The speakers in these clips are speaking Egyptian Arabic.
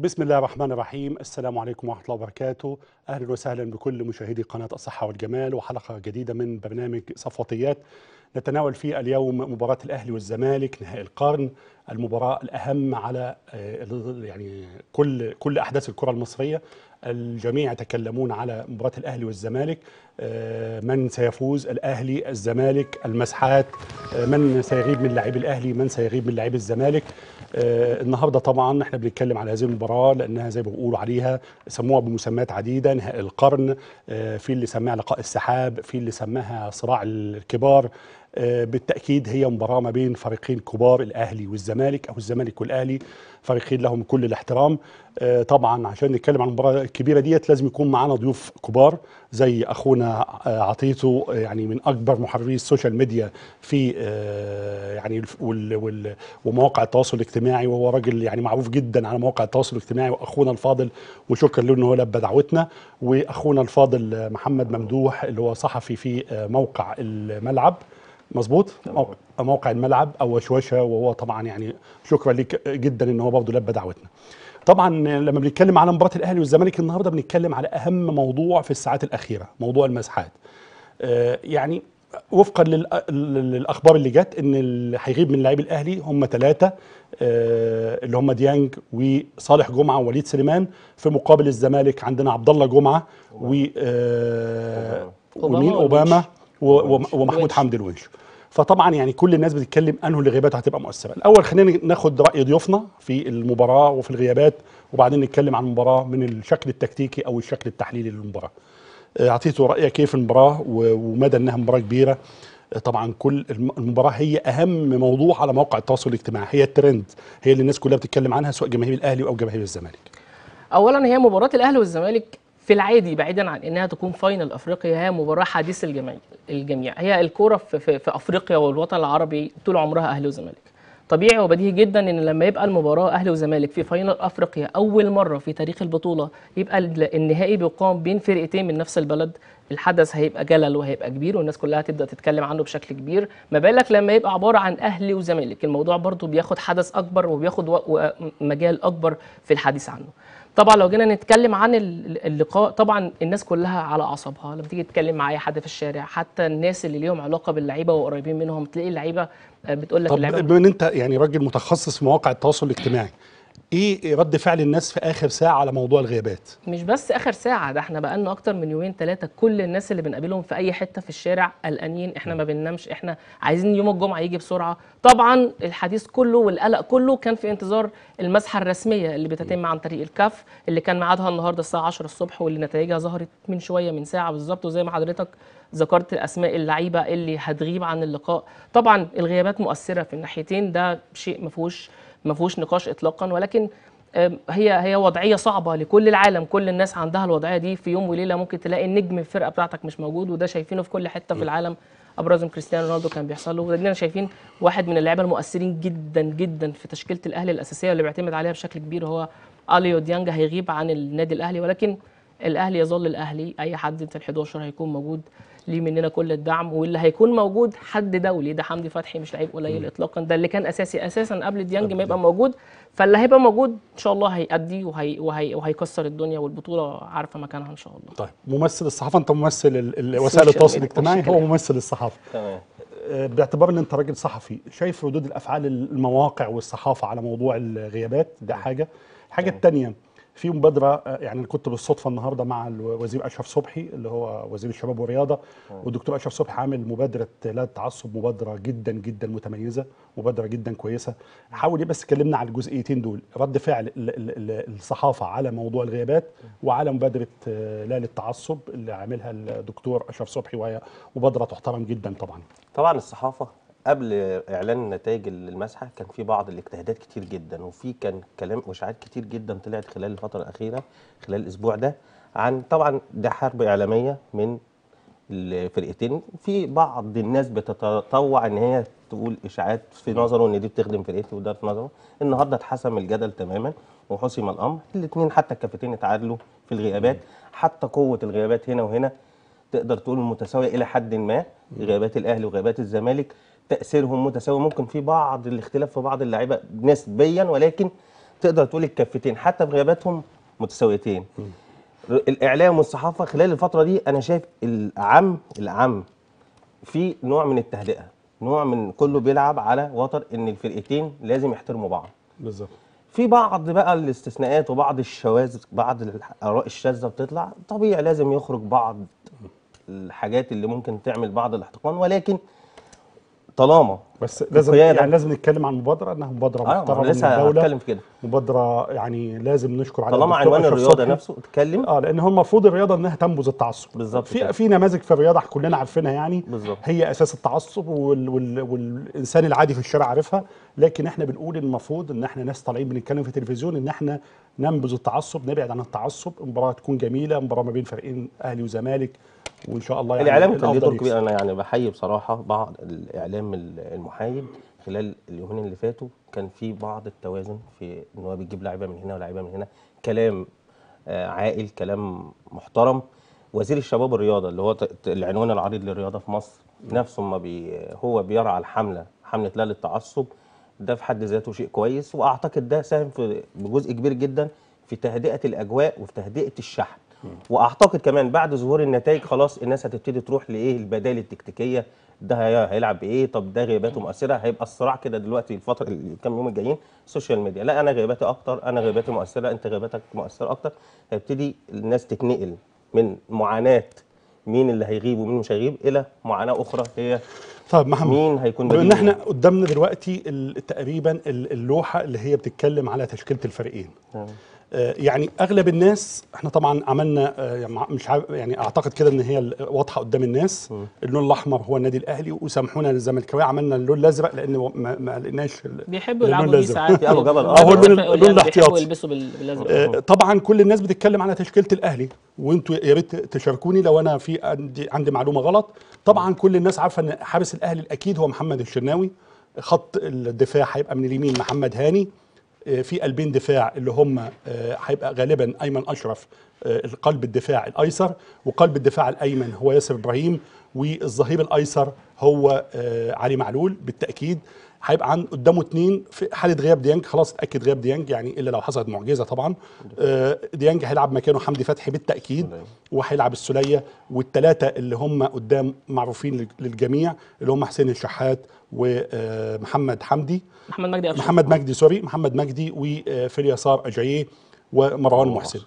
بسم الله الرحمن الرحيم السلام عليكم ورحمة الله وبركاته أهلا وسهلا بكل مشاهدي قناة الصحة والجمال وحلقة جديدة من برنامج صفوتيات نتناول فيه اليوم مباراة الأهلي والزمالك نهائي القرن المباراة الأهم على آه، يعني كل كل أحداث الكرة المصرية الجميع يتكلمون على مباراة الأهلي والزمالك آه، من سيفوز الأهلي الزمالك المسحات آه، من سيغيب من لاعبي الأهلي من سيغيب من لاعبي الزمالك آه، النهارده طبعا احنا بنتكلم على هذه المباراه لانها زي ما بيقولوا عليها سموها بمسميات عديده نهائي القرن آه، في اللي سماها لقاء السحاب في اللي سماها صراع الكبار آه، بالتاكيد هي مباراه ما بين فريقين كبار الاهلي والزمالك او الزمالك والاهلي فريقين لهم كل الاحترام آه، طبعا عشان نتكلم عن المباراه الكبيره ديت لازم يكون معانا ضيوف كبار زي اخونا آه، عطيته آه، يعني من اكبر محرري السوشيال ميديا في آه، يعني الف- وال وال ومواقع التواصل الاجتماعي وهو راجل يعني معروف جدا على مواقع التواصل الاجتماعي واخونا الفاضل وشكرا له ان هو لبى دعوتنا واخونا الفاضل آه، محمد ممدوح اللي هو صحفي في آه، موقع الملعب مظبوط موقع, موقع الملعب او وشوشه وهو طبعا يعني شكرا لك جدا ان هو برضه لبى دعوتنا طبعا لما بنتكلم على مباراه الاهلي والزمالك النهارده بنتكلم على اهم موضوع في الساعات الاخيره موضوع المسحات آه، يعني وفقا للأ- للاخبار اللي جت ان اللي هيغيب من لاعبي الاهلي هم ثلاثه اللي هم ديانج وصالح جمعه ووليد سليمان في مقابل الزمالك عندنا عبد الله جمعه و آه، أوباما ومين والونش. اوباما و- و- ومحمود الونش. حمدي الونش فطبعا يعني كل الناس بتتكلم انه اللي غياباته هتبقى مؤثره الاول خلينا ناخد راي ضيوفنا في المباراه وفي الغيابات وبعدين نتكلم عن المباراه من الشكل التكتيكي او الشكل التحليلي للمباراه آه، اعطيته رايك كيف المباراه و- ومدى انها مباراه كبيره آه، طبعا كل الم- المباراه هي اهم موضوع على مواقع التواصل الاجتماعي هي الترند هي اللي الناس كلها بتتكلم عنها سواء جماهير الاهلي او جماهير الزمالك اولا هي مباراه الاهلي والزمالك في العادي بعيدا عن انها تكون فاينل افريقيا هي مباراه حديث الجميع الجميع هي الكوره في, في, في افريقيا والوطن العربي طول عمرها اهلي وزمالك طبيعي وبديهي جدا ان لما يبقى المباراه اهلي وزمالك في فاينل افريقيا اول مره في تاريخ البطوله يبقى ال- النهائي بيقام بين فرقتين من نفس البلد الحدث هيبقى جلل وهيبقى كبير والناس كلها هتبدا تتكلم عنه بشكل كبير ما بالك لما يبقى عباره عن اهلي وزمالك الموضوع برضو بياخد حدث اكبر وبياخد و- و- مجال اكبر في الحديث عنه طبعا لو جينا نتكلم عن ال- اللقاء طبعا الناس كلها على اعصابها لما تيجي تتكلم مع اي حد في الشارع حتى الناس اللي ليهم علاقه باللعيبه وقريبين منهم تلاقي اللعيبه آه، بتقول لك طب اللعيبه بما ان انت يعني راجل متخصص في مواقع التواصل الاجتماعي ايه رد فعل الناس في اخر ساعه على موضوع الغيابات مش بس اخر ساعه ده احنا بقالنا اكتر من يومين ثلاثه كل الناس اللي بنقابلهم في اي حته في الشارع قلقانين احنا ما بننامش احنا عايزين يوم الجمعه يجي بسرعه طبعا الحديث كله والقلق كله كان في انتظار المسحه الرسميه اللي بتتم عن طريق الكاف اللي كان ميعادها النهارده الساعه 10 الصبح واللي نتائجها ظهرت من شويه من ساعه بالظبط وزي ما حضرتك ذكرت اسماء اللعيبه اللي هتغيب عن اللقاء طبعا الغيابات مؤثره في الناحيتين ده شيء ما فيهوش ما فيهوش نقاش اطلاقا ولكن أم، هي هي وضعيه صعبه لكل العالم كل الناس عندها الوضعيه دي في يوم وليله ممكن تلاقي النجم الفرقه بتاعتك مش موجود وده شايفينه في كل حته في العالم ابرزهم كريستيانو رونالدو كان بيحصل له ودينا شايفين واحد من اللعيبه المؤثرين جدا جدا في تشكيله الاهلي الاساسيه اللي بيعتمد عليها بشكل كبير هو اليو ديانج هيغيب عن النادي الاهلي ولكن الاهلي يظل الاهلي اي حد في ال11 هيكون موجود ليه مننا كل الدعم واللي هيكون موجود حد دولي ده حمدي فتحي مش لعيب قليل اطلاقا ده اللي كان اساسي اساسا قبل ديانج ما يبقى موجود فاللي هيبقى موجود ان شاء الله هيأدي وهي وهي وهيكسر الدنيا والبطوله عارفه مكانها ان شاء الله طيب ممثل الصحافه انت ممثل ال- ال- وسائل السوشيال التواصل ميديا. الاجتماعي هو ممثل الصحافه تمام آه، باعتبار ان انت راجل صحفي شايف ردود الافعال المواقع والصحافه على موضوع الغيابات ده حاجه الحاجه الثانيه في مبادره آه، يعني انا كنت بالصدفه النهارده مع الوزير اشرف صبحي اللي هو وزير الشباب والرياضه والدكتور اشرف صبحي عامل مبادره لا التعصب مبادره جدا جدا متميزه مبادره جدا كويسه حاول إيه بس كلمنا على الجزئيتين دول رد فعل ال- ال- ال- الصحافه على موضوع الغيابات وعلى مبادره آه، لا للتعصب اللي عاملها الدكتور اشرف صبحي وهي مبادره تحترم جدا طبعا طبعا الصحافه قبل اعلان نتائج المسحه كان في بعض الاجتهادات كتير جدا وفي كان كلام واشاعات كتير جدا طلعت خلال الفتره الاخيره خلال الاسبوع ده عن طبعا ده حرب اعلاميه من الفرقتين في بعض الناس بتتطوع ان هي تقول اشاعات في نظره ان دي بتخدم فرقتي وده في نظره النهارده اتحسم الجدل تماما وحسم الامر الاثنين حتى الكفتين اتعادلوا في الغيابات حتى قوه الغيابات هنا وهنا تقدر تقول متساويه الى حد ما غيابات الاهلي وغيابات الزمالك تاثيرهم متساوي ممكن في بعض الاختلاف في بعض اللعيبه نسبيا ولكن تقدر تقول الكفتين حتى في غياباتهم متساويتين الاعلام والصحافه خلال الفتره دي انا شايف الاعم الاعم في نوع من التهدئه نوع من كله بيلعب على وتر ان الفرقتين لازم يحترموا بعض بالظبط في بعض بقى الاستثناءات وبعض الشواذ بعض الاراء الشاذه بتطلع طبيعي لازم يخرج بعض الحاجات اللي ممكن تعمل بعض الاحتقان ولكن طالما بس لازم القيادة. يعني لازم نتكلم عن مبادره انها مبادره اه محترمه أنا من لسه الدوله هتكلم في كده مبادره يعني لازم نشكر عليها طالما الدكتور عنوان أشرف الرياضه صبحي. نفسه اتكلم اه لان هو المفروض الرياضه انها تنبذ التعصب بالظبط في كده. في نماذج في الرياضه كلنا عارفينها يعني بالظبط. هي اساس التعصب وال وال والانسان العادي في الشارع عارفها لكن احنا بنقول المفروض ان احنا ناس طالعين بنتكلم في التلفزيون ان احنا ننبذ التعصب نبعد عن التعصب مباراه تكون جميله مباراه ما بين فريقين اهلي وزمالك وان شاء الله يعني الاعلام كان ليه الأفضل دور يكسب. كبير انا يعني بحيي بصراحه بعض الاعلام المحايد خلال اليومين اللي فاتوا كان في بعض التوازن في ان هو بيجيب لعيبه من هنا ولاعيبه من هنا كلام آه، عاقل كلام محترم وزير الشباب والرياضه اللي هو ت- ت- العنوان العريض للرياضه في مصر نفسه ما بي هو بيرعى الحمله حمله لا للتعصب ده في حد ذاته شيء كويس واعتقد ده ساهم في بجزء كبير جدا في تهدئه الاجواء وفي تهدئه الشحن واعتقد كمان بعد ظهور النتائج خلاص الناس هتبتدي تروح لايه البدائل التكتيكيه ده هي- هيلعب بايه طب ده غياباته مؤثره هيبقى الصراع كده دلوقتي الفتره الكام يوم الجايين السوشيال ميديا لا انا غياباتي اكتر انا غياباتي مؤثره انت غياباتك مؤثره اكتر هيبتدي الناس تتنقل من معاناه مين اللي هيغيب ومين مش هيغيب الى معاناه اخرى هي طيب محمد مين هيكون بما ان بديل احنا مين؟ قدامنا دلوقتي ال- تقريبا ال- اللوحه اللي هي بتتكلم على تشكيله الفريقين تمام. آه، يعني اغلب الناس احنا طبعا عملنا آه، يعني مع- مش عارف يعني اعتقد كده ان هي ال- واضحه قدام الناس اللون الاحمر هو النادي الاهلي وسامحونا للزملكاويه عملنا اللون الازرق لان ما, ما لقيناش ال- بيحبوا اللون يلعبوا بيه الأزرق. ساعات في أبو جبل، آه، هو اللون- بيحبوا- اللون بيحبوا الاحتياطي. يلبسوا بال- بالازرق آه، طبعا كل الناس بتتكلم على تشكيله الاهلي وانتوا يا ريت تشاركوني لو انا في عندي عندي معلومه غلط طبعا كل الناس عارفه ان حارس الاهلي الاكيد هو محمد الشناوي خط الدفاع هيبقى من اليمين محمد هاني آه، في قلبين دفاع اللي هم آه، هيبقى غالبا ايمن اشرف آه، القلب الدفاع الايسر وقلب الدفاع الايمن هو ياسر ابراهيم والظهير الايسر هو آه، علي معلول بالتاكيد هيبقى عن قدامه اثنين في حاله غياب ديانج خلاص اتاكد غياب ديانج يعني الا لو حصلت معجزه طبعا آه، ديانج هيلعب مكانه حمدي فتحي بالتاكيد سلية. وهيلعب السوليه والثلاثه اللي هم قدام معروفين لل- للجميع اللي هم حسين الشحات ومحمد حمدي محمد مجدي أفشل. محمد مجدي سوري محمد مجدي وفي اليسار اجاييه ومروان محسن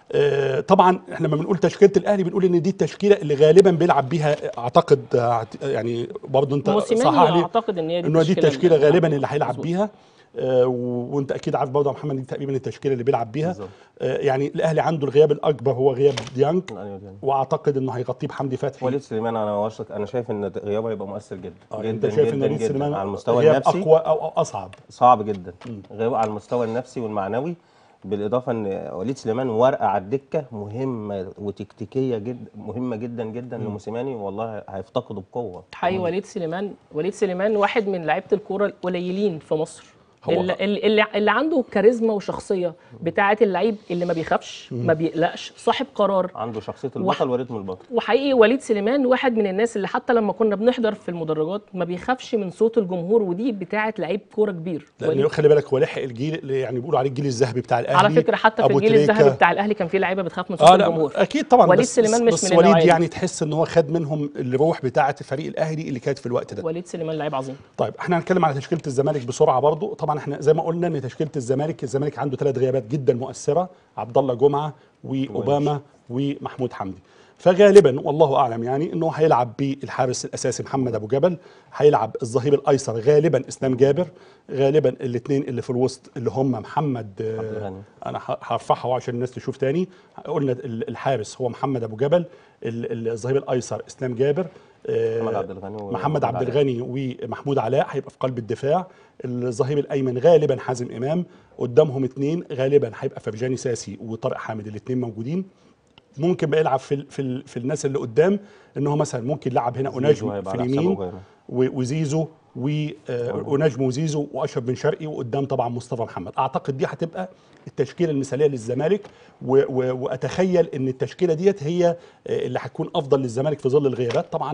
آه، طبعا احنا لما بنقول تشكيله الاهلي بنقول ان دي التشكيله اللي غالبا بيلعب بيها اعتقد آه، يعني برضه انت موسيماني صحح لي اعتقد ان هي دي انه دي التشكيله اللي- غالبا اللي هيلعب مظبوط. بيها آه، و- وانت اكيد عارف برضه يا محمد دي تقريبا التشكيله اللي بيلعب بيها بالظبط. آه، يعني الاهلي عنده الغياب الاكبر هو غياب ديانج أيوة يعني. واعتقد انه هيغطيه بحمدي فتحي وليد سليمان انا واثق انا شايف ان غيابه هيبقى مؤثر جدا آه، جدا انت شايف ان جدا وليد جدا سليمان على المستوى غياب النفسي اقوى او أو اصعب صعب جدا غيابه على المستوى النفسي والمعنوي بالاضافه ان وليد سليمان ورقه على الدكه مهمه وتكتيكيه جدا مهمه جدا جدا لموسيماني والله هيفتقده بقوه حقيقي وليد سليمان وليد سليمان واحد من لعيبه الكوره القليلين في مصر هو اللي, اللي, اللي عنده كاريزما وشخصيه بتاعه اللعيب اللي ما بيخافش ما بيقلقش صاحب قرار عنده شخصيه وح- البطل وريتم البطل وحقيقي وليد سليمان واحد من الناس اللي حتى لما كنا بنحضر في المدرجات ما بيخافش من صوت الجمهور ودي بتاعه لعيب كوره كبير لان وليد- خلي بالك هو لحق الجيل اللي يعني بيقولوا عليه الجيل الذهبي بتاع الاهلي على فكره حتى في أبو الجيل تريكة. الذهبي بتاع الاهلي كان في لعيبه بتخاف من صوت اه لا الجمهور اكيد طبعا وليد بس سليمان مش بس من وليد النوعية دي. يعني تحس ان هو خد منهم الروح بتاعه الفريق الاهلي اللي كانت في الوقت ده وليد سليمان لعيب عظيم طيب احنا هنتكلم على تشكيله الزمالك بسرعه برضو طبعا احنا زي ما قلنا ان تشكيله الزمالك الزمالك عنده ثلاث غيابات جدا مؤثره عبد الله جمعه واوباما ومحمود حمدي فغالبا والله اعلم يعني انه هيلعب بالحارس الاساسي محمد ابو جبل هيلعب الظهير الايسر غالبا اسلام جابر غالبا الاثنين اللي في الوسط اللي هم محمد آه، عبد الغني. انا ه- هرفعها عشان الناس تشوف تاني قلنا ال- الحارس هو محمد ابو جبل ال- الظهير الايسر اسلام جابر آه، محمد عبد الغني و- محمد عبد علاء. الغني ومحمود علاء هيبقى في قلب الدفاع الظهير الايمن غالبا حازم امام قدامهم اثنين غالبا هيبقى فرجاني ساسي وطارق حامد الاثنين موجودين ممكن بقى يلعب في ال في, ال في الناس اللي قدام ان هو مثلا ممكن يلعب هنا زيزو اوناجم هيبقى في على حساب اليمين أوباما. و- وزيزو واوناجم وزيزو واشرف بن شرقي وقدام طبعا مصطفى محمد اعتقد دي هتبقى التشكيله المثاليه للزمالك و و واتخيل ان التشكيله ديت هي آه، اللي هتكون افضل للزمالك في ظل الغيابات طبعا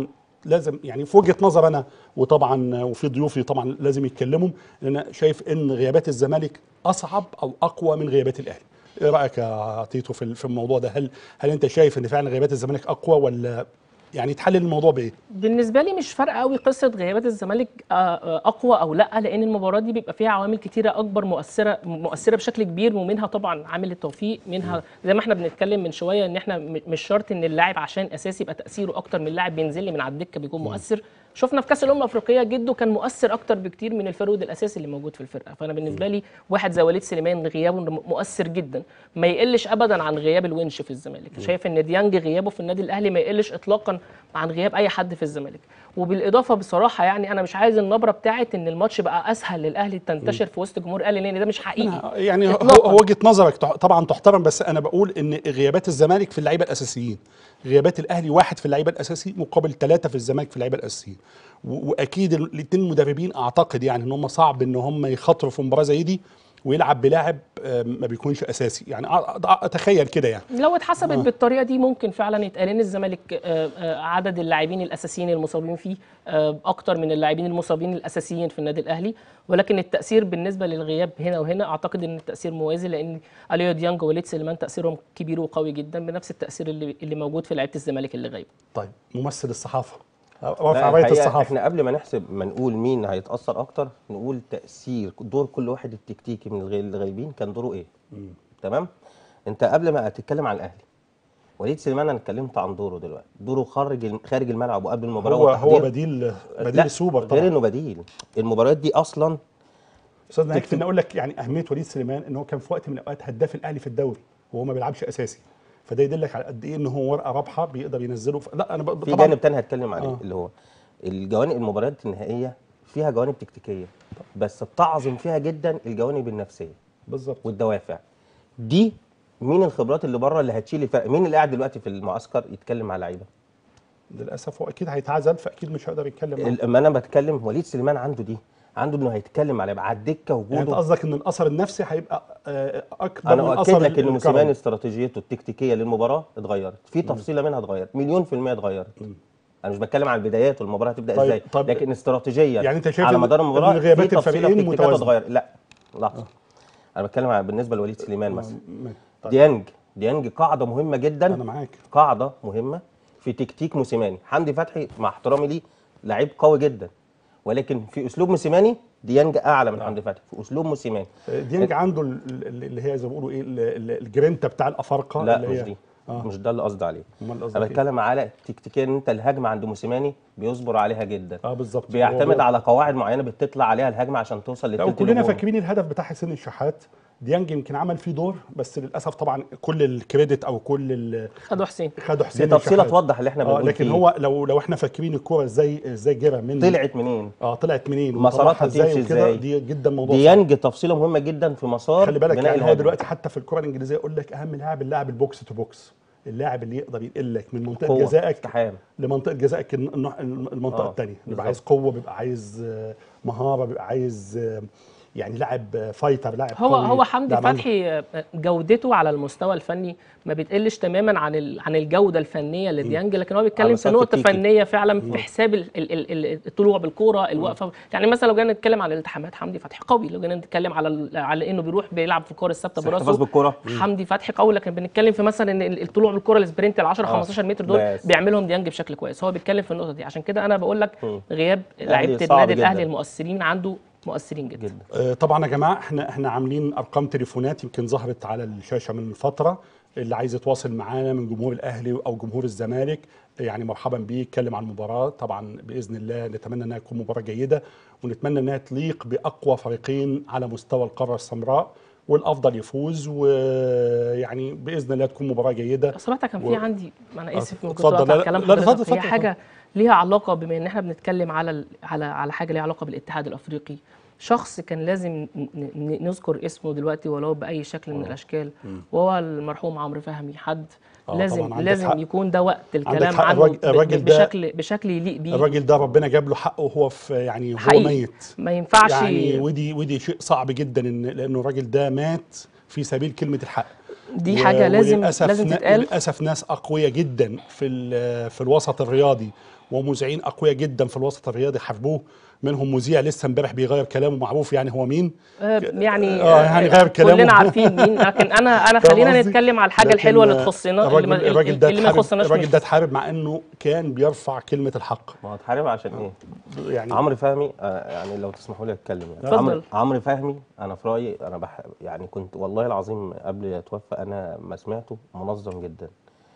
لازم يعني في وجهه نظر انا وطبعا وفي ضيوفي طبعا لازم يتكلموا لان انا شايف ان غيابات الزمالك اصعب او اقوى من غيابات الاهلي ايه رايك يا تيتو في في الموضوع ده هل هل انت شايف ان فعلا غيابات الزمالك اقوى ولا يعني تحلل الموضوع بايه بالنسبه لي مش فارقه قوي قصه غيابات الزمالك آه، آه، اقوى او لا لان المباراه دي بيبقى فيها عوامل كتيره اكبر مؤثره مؤثره بشكل كبير ومنها طبعا عامل التوفيق منها زي ما احنا بنتكلم من شويه ان احنا م- مش شرط ان اللاعب عشان اساسي يبقى تاثيره اكتر من لاعب بينزل لي من على الدكه بيكون مؤثر شفنا في كاس الامم الافريقيه جده كان مؤثر اكتر بكتير من الفرود الاساسي اللي موجود في الفرقه فانا بالنسبه لي واحد زي وليد سليمان غيابه مؤثر جدا ما يقلش ابدا عن غياب الونش في الزمالك شايف ان ديانج غيابه في النادي الاهلي ما يقلش اطلاقا عن غياب اي حد في الزمالك وبالاضافه بصراحه يعني انا مش عايز النبره بتاعت ان الماتش بقى اسهل للاهلي تنتشر في وسط جمهور الاهلي لان ده مش حقيقي يعني هو إطلاقاً. هو وجهه نظرك تح- طبعا تحترم بس انا بقول ان غيابات الزمالك في اللعيبه الاساسيين غيابات الاهلي واحد في اللعيبه الاساسي مقابل ثلاثه في الزمالك في اللعيبه الاساسيين و- واكيد الاثنين مدربين اعتقد يعني ان هم صعب ان هم يخاطروا في مباراه زي دي ويلعب بلاعب آه، ما بيكونش اساسي يعني أ- أ- اتخيل كده يعني لو اتحسبت بالطريقه دي ممكن فعلا يتقال ان الزمالك آه، آه، عدد اللاعبين الاساسيين المصابين فيه آه، اكتر من اللاعبين المصابين الاساسيين في النادي الاهلي ولكن التاثير بالنسبه للغياب هنا وهنا اعتقد ان التاثير موازي لان اليو ديانج ووليد سليمان تاثيرهم كبير وقوي جدا بنفس التاثير اللي اللي موجود في لعيبه الزمالك اللي غايبه طيب ممثل الصحافه لا، رافع رايه الحقيقة الصحافه احنا قبل ما نحسب ما نقول مين هيتاثر اكتر نقول تاثير دور كل واحد التكتيكي من الغي- الغايبين كان دوره ايه تمام انت قبل ما تتكلم عن الاهلي وليد سليمان انا اتكلمت عن دوره دلوقتي دوره خارج الم- خارج الملعب وقبل المباراه هو هو والتحضير. بديل بديل لا، السوبر غير طبعا انه بديل المباريات دي اصلا استاذ يكفي ان اقول لك يعني اهميه وليد سليمان ان هو كان في وقت من الاوقات هداف الاهلي في الدوري وهو ما بيلعبش اساسي فده يدلك على قد ايه ان هو ورقه رابحه بيقدر ينزله في... لا انا ب... في طبعا جانب تاني هتكلم عليه آه. اللي هو الجوانب المباريات النهائيه فيها جوانب تكتيكيه بس بتعظم فيها جدا الجوانب النفسيه بالظبط والدوافع دي مين الخبرات اللي بره اللي هتشيل الفرق مين اللي قاعد دلوقتي في المعسكر يتكلم مع اللعيبه للاسف هو اكيد هيتعزل فاكيد مش هيقدر يتكلم معاه. اما انا بتكلم وليد سليمان عنده دي عنده انه هيتكلم على على الدكه يعني انت وجوده قصدك ان الاثر النفسي هيبقى آه، اكبر انا من اؤكد اثر لك ان الكروي. موسيماني استراتيجيته التكتيكيه للمباراه اتغيرت في تفصيله منها اتغيرت مليون في الميه اتغيرت انا مش بتكلم عن البدايات والمباراه هتبدا طيب- ازاي طيب- لكن استراتيجيا يعني أنت شايف على إن- مدار إن المباراه غيابات في تفصيلة الفريقين تكتيكات متوازنة. اتغيرت لا لحظه انا بتكلم عن بالنسبه لوليد سليمان مثلا م- طيب. ديانج ديانج قاعده مهمه جدا انا معاك قاعده مهمه في تكتيك موسيماني حمدي فتحي مع احترامي ليه لعيب قوي جدا ولكن في اسلوب موسيماني ديانج اعلى من حمدي فتحي في اسلوب موسيماني ديانج عنده ال- ال- اللي هي زي ما بيقولوا ايه ال- ال- الجرينتا بتاع الافارقه لا اللي مش هي دي آه. مش ده اللي قصدي عليه امال قصدك انا إيه؟ بتكلم على تكتيكيا ان انت الهجمه عند موسيماني بيصبر عليها جدا اه بالظبط بيعتمد هو- على قواعد معينه بتطلع عليها الهجمه عشان توصل لا للتلت وكلنا الهجومي. فاكرين الهدف بتاع حسين الشحات ديانج يمكن عمل فيه دور بس للاسف طبعا كل الكريدت او كل ال- خدوا حسين خدوا حسين دي تفصيله الشحات. توضح اللي احنا اه بنقول لكن فيه. هو لو لو احنا فاكرين الكوره ازاي ازاي جابها من طلعت منين اه طلعت منين مساراتها وطلعها ازاي بتمشي وكده ازاي؟ دي جدا موضوع صعب. ديانج تفصيله مهمه جدا في مسار خلي بالك بناء يعني هو الهجمة. دلوقتي حتى في الكره الانجليزيه يقول لك اهم لاعب اللاعب البوكس تو بوكس اللاعب اللي يقدر ينقل لك من منطقه قوة، جزائك اقتحام. لمنطقه جزائك الن- النح- المنطقه آه، الثانيه بالظبط. بيبقى عايز قوه بيبقى عايز آه، مهاره بيبقى عايز آه، يعني لاعب آه، فايتر لاعب هو قوي، هو حمدي لاعب عنده- فتحي آه، جودته على المستوى الفني ما بتقلش تماما عن ال- عن الجوده الفنيه لديانج لكن هو بيتكلم في مستوى نقطه التكتيكي. فنيه فعلا في حساب ال- ال- ال- ال- الطلوع بالكوره الوقفه يعني مثلا لو جينا نتكلم عن الالتحامات حمدي فتحي قوي لو جينا نتكلم على ال- على انه بيروح بيلعب في الكوره الثابته احتفاظ براسه بالكرة. حمدي فتحي قوي لكن بنتكلم في مثلا ان ال- الطلوع بالكوره السبرنت ال 10 آه. 15 متر دول بس. بيعملهم ديانج بشكل كويس هو بيتكلم في النقطه دي عشان كده انا بقول لك مم. غياب لعيبه صعب النادي جداً. الاهلي المؤثرين عنده مؤثرين جدا, جدا آه، طبعا يا جماعه احنا احنا عاملين ارقام تليفونات يمكن ظهرت على الشاشه من فتره اللي عايز يتواصل معانا من جمهور الاهلي او جمهور الزمالك يعني مرحبا بيه يتكلم عن المباراه طبعا باذن الله نتمنى انها تكون مباراه جيده ونتمنى انها تليق باقوى فريقين على مستوى القاره السمراء والافضل يفوز ويعني باذن الله تكون مباراه جيده صراحه كان في و- عندي انا اسف آه، ممكن اتفضل. اقطع لا، كلام لا، لا، اتفضل، حضرتك هي اتفضل، حاجه ليها علاقه بما ان احنا بنتكلم على ال- على على حاجه ليها علاقه بالاتحاد الافريقي شخص كان لازم ن- ن- نذكر اسمه دلوقتي ولو باي شكل من الاشكال وهو المرحوم عمرو فهمي حد آه، لازم طبعاً عندك لازم حق. يكون ده وقت الكلام حق، عنه الراجل- ب- الراجل ب- ده- بشكل بشكل يليق بيه الراجل ده ربنا جاب له حقه وهو في يعني هو حقيقي. ميت ما ينفعش يعني ودي ودي شيء صعب جدا ان لانه الراجل ده مات في سبيل كلمه الحق دي و- حاجه لازم وللأسف لازم نا- تتقال للاسف ناس اقوياء جدا في ال- في الوسط الرياضي ومذيعين اقوياء جدا في الوسط الرياضي حاربوه منهم مذيع لسه امبارح بيغير كلامه معروف يعني هو مين آه، يعني آه، يعني غير كلامه. كلنا عارفين مين لكن انا انا فاهم خلينا قصدي؟ نتكلم على الحاجه لكن، الحلوه اللي آه، تخصنا الراجل, اللي ما, الراجل ده اللي ما اتحارب يخصناش الراجل مش- ده اتحارب مع انه كان بيرفع كلمه الحق ما هو اتحارب عشان ايه؟ يعني عمرو فهمي آه، يعني لو تسمحوا لي اتكلم يعني اتفضل. عمرو عمرو فهمي انا في رايي انا بح يعني كنت والله العظيم قبل يتوفى انا ما سمعته منظم جدا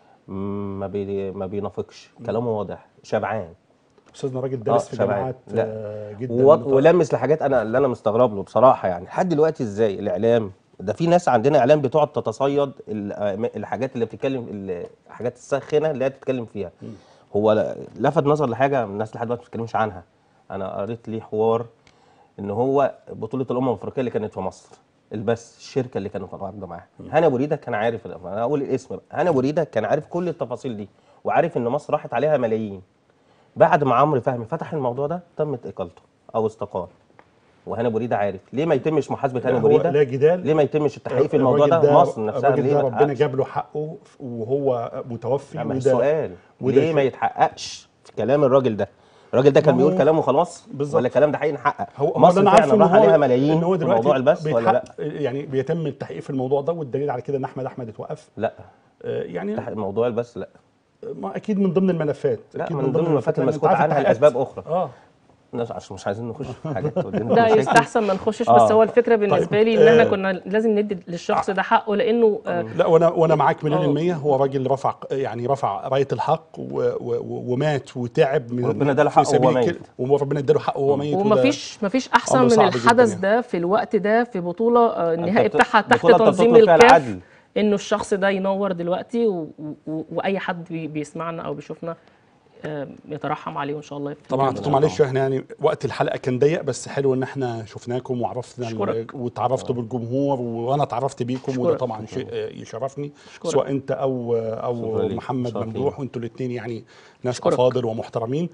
ما بي ما بينافقش كلامه واضح شبعان استاذنا راجل دارس آه، في شبعان. جامعات لا. آه، جدا و- مت- ولمس لحاجات انا اللي انا مستغرب له بصراحه يعني لحد دلوقتي ازاي الاعلام ده في ناس عندنا اعلام بتقعد تتصيد ال- آه، الحاجات اللي بتتكلم ال- الحاجات الساخنه اللي هي تتكلم فيها هو ل- لفت نظر لحاجه الناس لحد دلوقتي ما بتتكلمش عنها انا قريت ليه حوار ان هو بطوله الامم الافريقيه اللي كانت في مصر البث الشركه اللي كانت واخده معاها هاني ابو ريده كان عارف انا اقول الاسم بقى هاني ابو ريده كان عارف كل التفاصيل دي وعارف ان مصر راحت عليها ملايين بعد ما عمرو فهمي فتح الموضوع ده تمت اقالته او استقال وهاني ابو ريده عارف ليه ما يتمش محاسبه هاني ابو هو ريده لا جدال ليه ما يتمش التحقيق في الموضوع الراجل ده مصر نفسها الراجل ليه ده ما ربنا تحققش؟ جاب له حقه وهو متوفي لا، ما وده السؤال وده ليه ما شيء. يتحققش في كلام الراجل ده الراجل ده كان ما هو- بيقول كلام وخلاص بالظبط. ولا الكلام ده حقيقي نحقق هو هو مصر اللي انا عارفه فعلا ان راح هو عليها ان ملايين هو في دلوقتي موضوع البث ولا لا بيتحقق- يعني بيتم التحقيق في الموضوع ده والدليل على كده ان احمد احمد اتوقف لا آه، يعني تحقيق موضوع البث لا ما اكيد من ضمن الملفات لا أكيد من ضمن الملفات لأن أنت المسكوت عارف عنها التحقيقات. لاسباب اخرى اه الناس عشان مش عايزين نخش في حاجات تودينا ده في مشاكل. يستحسن ما نخشش آه. بس هو الفكره بالنسبه طيب، لي ان احنا آه. كنا لازم ندي للشخص ده حقه لانه آه، لا وانا وانا معاك مليون آه. المية هو راجل رفع يعني رفع راية الحق و و ومات وتعب من وربنا اداله في حقه سبيل وهو ميت. الكل- وربنا اداله حقه وهو ميت وده- ومفيش مفيش احسن أمر من صعب جداً الحدث يعني. ده في الوقت ده في بطوله آه، النهائي بت- بتاعها تحت بطولة أنت تنظيم بتطلب فيها الكاف العدل. انه الشخص ده ينور دلوقتي و... و... واي حد بي... بيسمعنا او بيشوفنا آه، يترحم عليه وان شاء الله يفتكر طبعا منه. انتوا معلش احنا يعني وقت الحلقه كان ضيق بس حلو ان احنا شفناكم وعرفنا ال- أشكرك. وتعرفتوا بالجمهور وانا اتعرفت بيكم وده أشكرك. طبعا شيء آه، يشرفني أشكرك. سواء انت او او شكرا ليك. محمد شرف ممدوح ليك. وانتوا الاثنين يعني ناس أشكرك. افاضل ومحترمين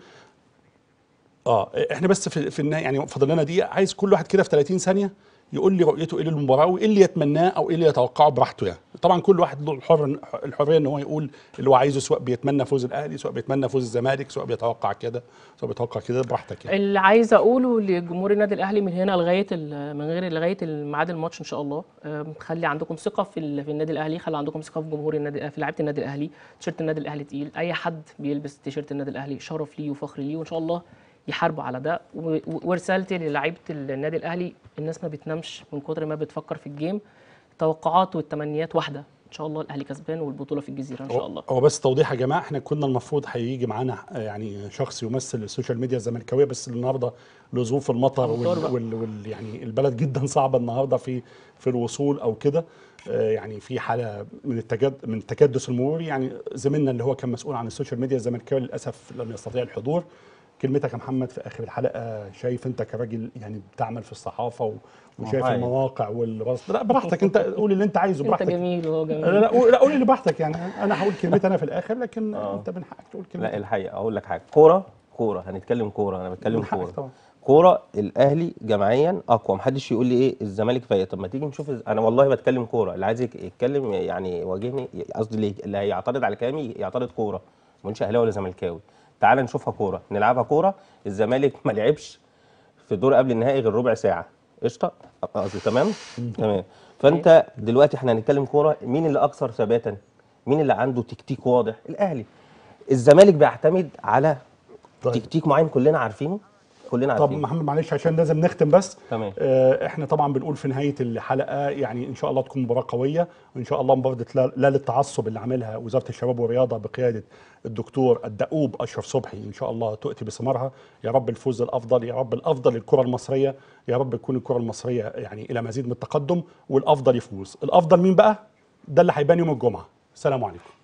اه احنا بس في, في النهايه يعني فاضل لنا دقيقه عايز كل واحد كده في 30 ثانيه يقول لي رؤيته ايه للمباراه وايه اللي يتمناه او ايه اللي يتوقعه براحته يعني طبعا كل واحد له الحر الحريه ان هو يقول اللي هو عايزه سواء بيتمنى فوز الاهلي سواء بيتمنى فوز الزمالك سواء بيتوقع كده سواء بيتوقع كده براحتك يعني اللي عايزه اقوله لجمهور النادي الاهلي من هنا لغايه ال- من غير لغايه ميعاد الماتش ان شاء الله آم، خلي عندكم ثقه في ال- في النادي الاهلي خلي عندكم ثقه في جمهور النادي في لعيبه النادي الاهلي تيشيرت النادي الاهلي تقيل اي حد بيلبس تيشيرت النادي الاهلي شرف ليه وفخر ليه وان شاء الله يحاربوا على ده و- و- ورسالتي للعيبه النادي الاهلي الناس ما بتنامش من كتر ما بتفكر في الجيم التوقعات والتمنيات واحده ان شاء الله الاهلي كسبان والبطوله في الجزيره ان شاء الله هو بس توضيح يا جماعه احنا كنا المفروض هيجي معانا يعني شخص يمثل السوشيال ميديا الزملكاويه بس النهارده لظروف المطر المطار وال, بقى. وال, وال يعني البلد جدا صعبه النهارده في في الوصول او كده آه، يعني في حاله من التجد من التكدس المروري يعني زميلنا اللي هو كان مسؤول عن السوشيال ميديا الزملكاوي للاسف لم يستطيع الحضور كلمتك يا محمد في اخر الحلقه شايف انت كراجل يعني بتعمل في الصحافه و- وشايف هاي. المواقع والرصد لا براحتك انت قول اللي انت عايزه انت براحتك جميل وهو لا جميل لا قول- لا قول اللي براحتك يعني انا هقول كلمتي انا في الاخر لكن آه. انت من حقك تقول لا كلمتك الحقيقه اقول لك حاجه كوره كوره هنتكلم كوره انا بتكلم من حقك كوره طبعا. كوره الاهلي جماعيا اقوى محدش يقول لي ايه الزمالك فايق طب ما تيجي نشوف الز- انا والله بتكلم كوره اللي عايز يك- يتكلم يعني يواجهني قصدي اللي- اللي هيعترض على كلامي يعترض كوره ما يقولش اهلاوي ولا زملكاوي تعال نشوفها كوره نلعبها كوره الزمالك ما لعبش في دور قبل النهائي غير ربع ساعه قشطه قصدي تمام تمام فانت دلوقتي احنا هنتكلم كوره مين اللي اكثر ثباتا مين اللي عنده تكتيك واضح الاهلي الزمالك بيعتمد على طيب. تكتيك معين كلنا عارفينه كلنا طب عارفينه محمد معلش عشان لازم نختم بس تمام. آه احنا طبعا بنقول في نهايه الحلقه يعني ان شاء الله تكون مباراه قويه وان شاء الله مباراه لا, لا للتعصب اللي عاملها وزاره الشباب والرياضه بقياده الدكتور الدؤوب اشرف صبحي ان شاء الله تؤتي بثمارها يا رب الفوز الافضل يا رب الافضل للكره المصريه يا رب تكون الكره المصريه يعني الى مزيد من التقدم والافضل يفوز الافضل مين بقى ده اللي هيبان يوم الجمعه السلام عليكم